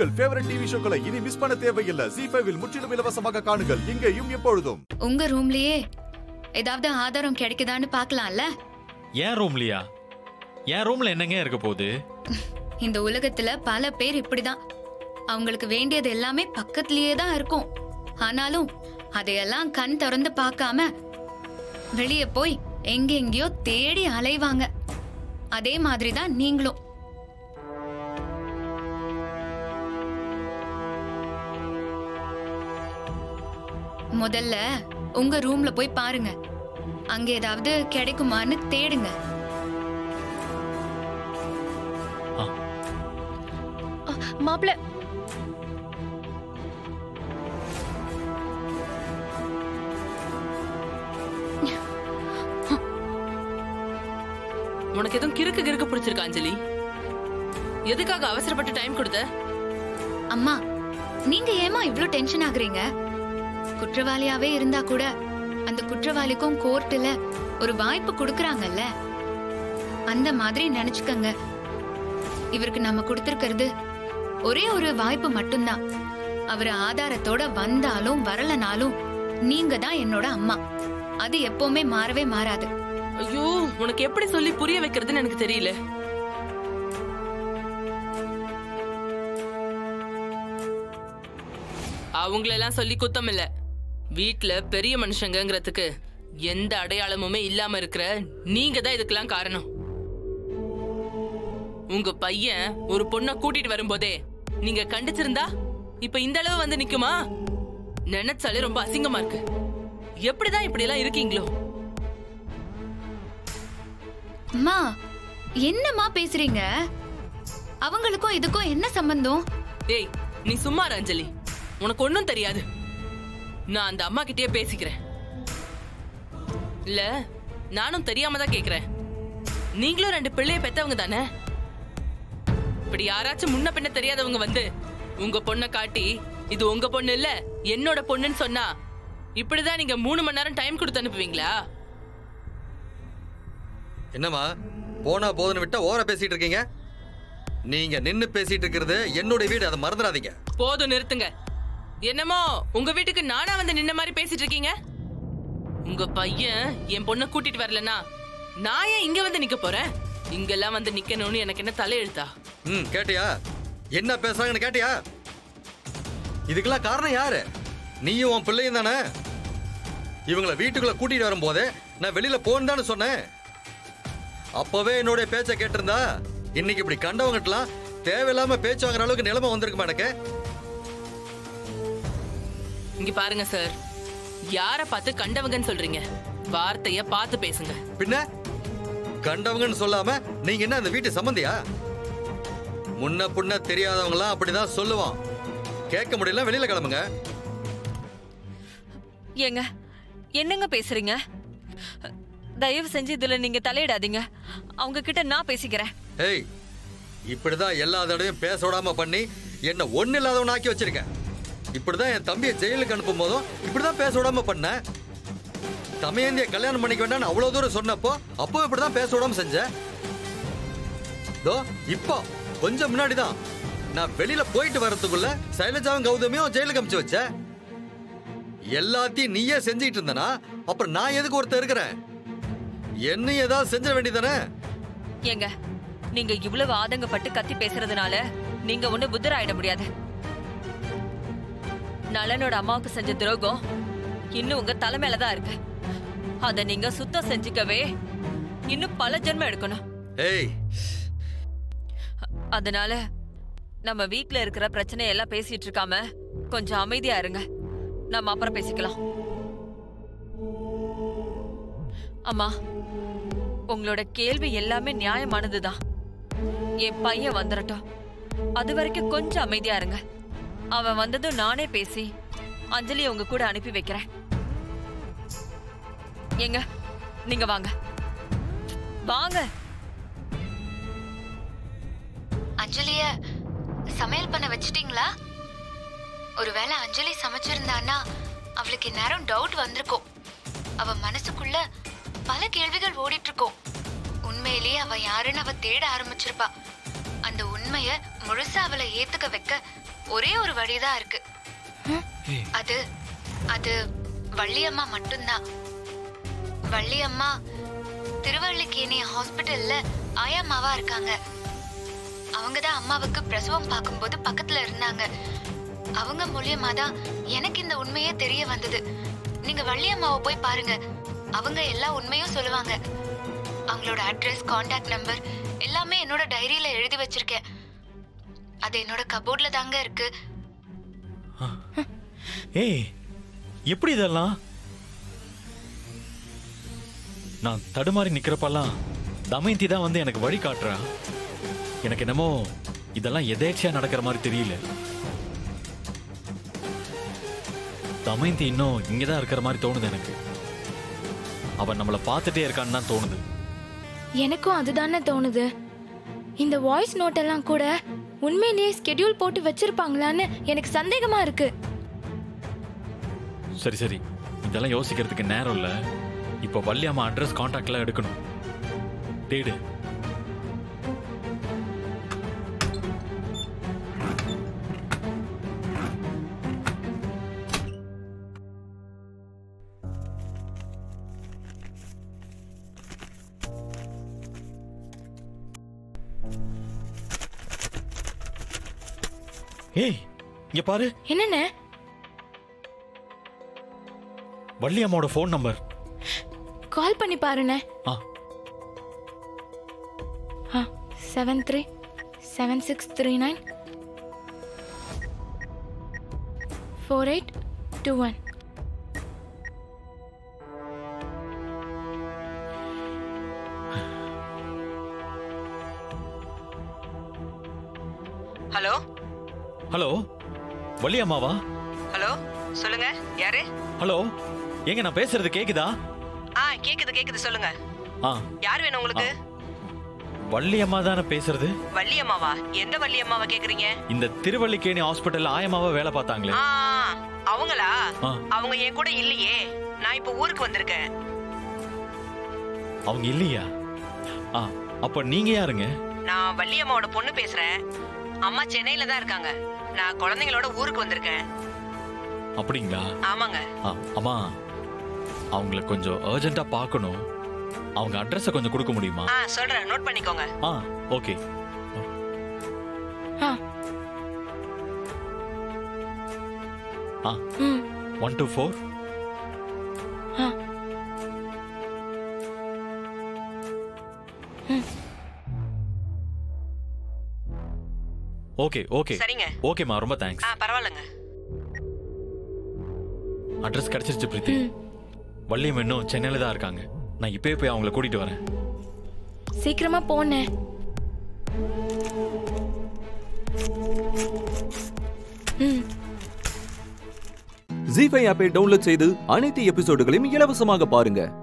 உங்கள் favourite TV ஷோக்களை இனி miss பண்ண தேவையில்லை ஜி ஃபைவில் முற்றிலும் இலவசமாக காணுங்கள் இங்கேயும் எப்பொழுதும் உங்க ரூம்லயே ஏதாவது ஆதாரம் கிடைக்குதான்னு பார்க்கலாம்ல ஏன் ரூம்லையா என் ரூம்ல என்னங்க இருக்க போகுது இந்த உலகத்துல பல பேர் இப்படிதான் அவங்களுக்கு வேண்டியது எல்லாமே பக்கத்திலேயே தான் இருக்கும் ஆனாலும் அதையெல்லாம் கண் திறந்து பார்க்காம வெளியே போய் எங்கெங்கேயோ தேடி அலைவாங்க அதே மாதிரி தான் நீங்களும் முதல்ல உங்க ரூம்ல போய் பாருங்க அங்க ஏதாவது கிடைக்குமான்னு தேடுங்க மாப்பிள்ள உனக்கு எதுவும் கிறுக்கு கிறுக்கு பிடிச்சிருக்கா அஞ்சலி எதுக்காக அவசரப்பட்டு டைம் கொடுத்த அம்மா நீங்க ஏமா இவ்ளோ டென்ஷன் ஆகுறீங்க குற்றவாளியாவே இருந்தா கூட அந்த குற்றவாளிக்கும் கோர்ட்டுல ஒரு வாய்ப்பு கொடுக்கறாங்கல்ல அந்த மாதிரி நினைச்சுக்கங்க இவருக்கு நம்ம கொடுத்திருக்கிறது ஒரே ஒரு வாய்ப்பு மட்டும்தான் அவர் ஆதாரத்தோட வந்தாலும் வரலனாலும் நீங்க தான் என்னோட அம்மா அது எப்பவுமே மாறவே மாறாது ஐயோ உனக்கு எப்படி சொல்லி புரிய வைக்கிறதுன்னு எனக்கு தெரியல அவங்களெல்லாம் சொல்லி குத்தம் இல்ல வீட்ல பெரிய மனுஷங்கங்கிறதுக்கு எந்த அடையாளமுமே இல்லாம இருக்கிற நீங்க தான் இதுக்கெல்லாம் காரணம் உங்க பையன் ஒரு பொண்ணை கூட்டிட்டு வரும்போதே நீங்க கண்டிச்சிருந்தா இப்ப இந்த அளவு வந்து நிக்குமா நினைச்சாலே ரொம்ப அசிங்கமா இருக்கு எப்படிதான் இப்படி எல்லாம் இருக்கீங்களோ அம்மா என்னம்மா பேசுறீங்க அவங்களுக்கும் இதுக்கும் என்ன சம்பந்தம் ஏய் நீ சும்மா இரு, அஞ்சலி உனக்கு ஒண்ணும் தெரியாது நான் அந்த அம்மா கிட்டயே பேசிக்கிறேன் இல்ல நானும் தெரியாம தான் கேக்குறேன் நீங்களும் ரெண்டு பிள்ளைய பெத்தவங்க தானே இப்படி யாராச்சும் முன்ன பின்ன தெரியாதவங்க வந்து உங்க பொண்ணை காட்டி இது உங்க பொண்ணு இல்ல என்னோட பொண்ணுன்னு சொன்னா இப்படிதான் நீங்க மூணு மணி நேரம் டைம் கொடுத்து அனுப்புவீங்களா என்னம்மா போனா போதுன்னு விட்டா ஓர பேசிட்டு இருக்கீங்க நீங்க நின்னு பேசிட்டு இருக்கிறது என்னுடைய வீடு அதை மறந்துடாதீங்க போதும் நிறுத்துங்க என்னமோ உங்க வீட்டுக்கு நானா வந்து நின்ன மாதிரி பேசிட்டு இருக்கீங்க உங்க பையன் என் பொண்ணை கூட்டிட்டு வரலனா நான் ஏன் இங்க வந்து நிக்க போறேன் இங்கெல்லாம் வந்து நிக்கணும்னு எனக்கு என்ன தலையெழுத்தா ம் கேட்டியா என்ன பேசுறாங்கன்னு கேட்டியா இதுக்கெல்லாம் காரணம் யாரு நீயும் உன் பிள்ளையும் தானே இவங்கள வீட்டுக்குள்ள கூட்டிட்டு வரும்போதே நான் வெளியில போன்னு சொன்னேன் அப்பவே என்னுடைய பேச்சை கேட்டிருந்தா இன்னைக்கு இப்படி கண்டவங்கட்டலாம் தேவையில்லாம பேச்சு வாங்குற அளவுக்கு நிலைமை வந்திருக்குமா எனக்கு இங்க பாருங்க சார் யார பார்த்து கண்டவங்கன்னு சொல்றீங்க வார்த்தைய பார்த்து பேசுங்க பின்ன கண்டவங்கன்னு சொல்லாம நீங்க என்ன அந்த வீட்டு சம்பந்தியா முன்ன புண்ண தெரியாதவங்களாம் அப்படிதான் சொல்லுவான் கேட்க முடியல வெளியில கிளம்புங்க ஏங்க என்னங்க பேசுறீங்க தயவு செஞ்சு இதுல நீங்க தலையிடாதீங்க அவங்க கிட்ட நான் பேசிக்கிறேன் ஏய் இப்படிதான் எல்லா தடவையும் பேச விடாம பண்ணி என்ன ஒண்ணு இல்லாதவன் ஆக்கி வச்சிருக்க இப்படிதான் என் தம்பியை ஜெயிலுக்கு அனுப்பும் போதும் இப்படிதான் பேச விடாம பண்ண தமையந்திய கல்யாணம் பண்ணிக்க வேண்டாம்னு அவ்வளவு தூரம் சொன்னப்போ அப்போ இப்படிதான் பேச விடாம செஞ்ச தோ இப்போ கொஞ்சம் முன்னாடி தான் நான் வெளியில போயிட்டு வரதுக்குள்ள சைலஜாவும் கௌதமியும் ஜெயிலுக்கு அமிச்சு வச்ச எல்லாத்தையும் நீயே செஞ்சுக்கிட்டு இருந்தனா அப்புறம் நான் எதுக்கு ஒருத்தர் இருக்கிறேன் என்னையும் ஏதாவது செஞ்சிட வேண்டியதானே ஏங்க நீங்க இவ்வளவு ஆதங்கப்பட்டு கத்தி பேசுறதுனால நீங்க ஒண்ணு புத்தர் ஆயிட முடியாது நலனோட அம்மாவுக்கு செஞ்ச துரோகம் இன்னும் உங்க தலைமையில தான் இருக்கு அத நீங்க சுத்தம் செஞ்சுக்கவே இன்னும் பல ஜென்மம் எடுக்கணும் ஏய் அதனால நம்ம வீட்ல இருக்கிற பிரச்சனை எல்லாம் பேசிட்டு இருக்காம கொஞ்சம் அமைதியா இருங்க நம்ம அப்புறம் பேசிக்கலாம் அம்மா உங்களோட கேள்வி எல்லாமே நியாயமானதுதான் என் பையன் வந்துடட்டும் அது வரைக்கும் கொஞ்சம் அமைதியா இருங்க அவன் வந்ததும் நானே பேசி அஞ்சலி உங்க கூட அனுப்பி வைக்கிறேன் ஏங்க நீங்க வாங்க வாங்க அஞ்சலிய சமையல் பண்ண வச்சிட்டீங்களா ஒருவேளை அஞ்சலி சமைச்சிருந்தான்னா அவளுக்கு இந்நேரம் டவுட் வந்திருக்கும் அவ மனசுக்குள்ள பல கேள்விகள் ஓடிட்டு இருக்கும் உண்மையிலேயே அவ யாருன்னு அவ தேட ஆரம்பிச்சிருப்பா அந்த உண்மை உண்மைய முழுசா அவளை ஏத்துக்க வைக்க ஒரே ஒரு வழிதான் இருக்கு ஏய், அது அது வள்ளியம்மா மட்டும்தான் வள்ளியம்மா திருவள்ளிக்கேணி ஹாஸ்பிட்டல்ல ஆயாமாவா இருக்காங்க அவங்க தான் அம்மாவுக்கு பிரசவம் பார்க்கும்போது பக்கத்துல இருந்தாங்க அவங்க மூலியமா தான் எனக்கு இந்த உண்மையே தெரிய வந்தது நீங்க வள்ளியம்மாவை போய் பாருங்க அவங்க எல்லா உண்மையும் சொல்லுவாங்க அவங்களோட அட்ரஸ் காண்டாக்ட் நம்பர் எல்லாமே என்னோட டைரியில எழுதி வச்சிருக்கேன் அது என்னோட கபோர்ட்ல தாங்க இருக்கு ஏய் எப்படி இதெல்லாம் நான் தடுமாறி நிக்கிறப்பெல்லாம் தமயந்தி தான் வந்து எனக்கு வழி காட்டுறா எனக்கு என்னமோ இதெல்லாம் எதேச்சியா நடக்கிற மாதிரி தெரியல தமயந்தி இன்னும் இங்கதான் இருக்கிற மாதிரி தோணுது எனக்கு அவன் நம்மள பார்த்துட்டே இருக்கான்னு தான் தோணுது எனக்கும் அதுதானே தோணுது இந்த வாய்ஸ் நோட் எல்லாம் கூட உண்மையிலேயே ஸ்கெடியூல் போட்டு வச்சிருப்பாங்களான்னு எனக்கு சந்தேகமா இருக்கு சரி சரி இதெல்லாம் யோசிக்கிறதுக்கு நேரம் இல்ல இப்போ வள்ளியம்மா அட்ரஸ் காண்டாக்ட்லாம் எடுக்கணும் தேடு ஏய் இங்க பாரு என்னண்ணே வள்ளியம்மாவோட ஃபோன் நம்பர் கால் பண்ணி பாருண்ணே ah ah seven three seven six three nine four eight two one hello hello வள்ளியம்மாவா ஹலோ சொல்லுங்க யாரு ஹலோ ஏங்க நான் பேசுறது கேக்குதா ஆ கேக்குது கேக்குது சொல்லுங்க ஆ யார் வேணும் உங்களுக்கு வள்ளியம்மா தானே பேசுறது வள்ளியம்மாவா எந்த வள்ளியம்மாவை கேக்குறீங்க இந்த திருவள்ளிக்கேணி ஹாஸ்பிட்டல்ல ஆயமாவா வேலை பார்த்தாங்களே ஆ அவங்களா ஆ. அவங்க என் கூட இல்லையே நான் இப்ப ஊருக்கு வந்திருக்கேன் அவங்க இல்லையா ஆ அப்ப நீங்க யாருங்க நான் வள்ளியம்மாவோட பொண்ணு பேசுறேன் அம்மா சென்னையில தான் இருக்காங்க நான் குழந்தைங்களோட ஊருக்கு வந்திருக்கேன் அப்படிங்களா ஆமாங்க ஆ, அம்மா அவங்கள கொஞ்சம் அர்ஜென்ட்டா பார்க்கணும் அவங்க அட்ரஸ கொஞ்சம் கொடுக்க முடியுமா ஆ சொல்றேன் நோட் பண்ணிக்கோங்க ஆ okay ah ah hmm one two four ah okay okay சரிங்க ஓகேம்மா ரொம்ப தேங்க்ஸ் ஆ பரவாயில்லைங்க அட்ரஸ் கிடைச்சிருச்சு பிரீத்தி வள்ளியம் இன்னும் சென்னையில தான் இருக்காங்க நான் இப்பவே போய் அவங்கள கூட்டிட்டு வரேன் சீக்கிரமா போனேன் ம் ஜி ஃபைவ் ஆப்பை டவுன்லோட் செய்து அனைத்து எபிசோடுகளையும் இலவசமாக பாருங்க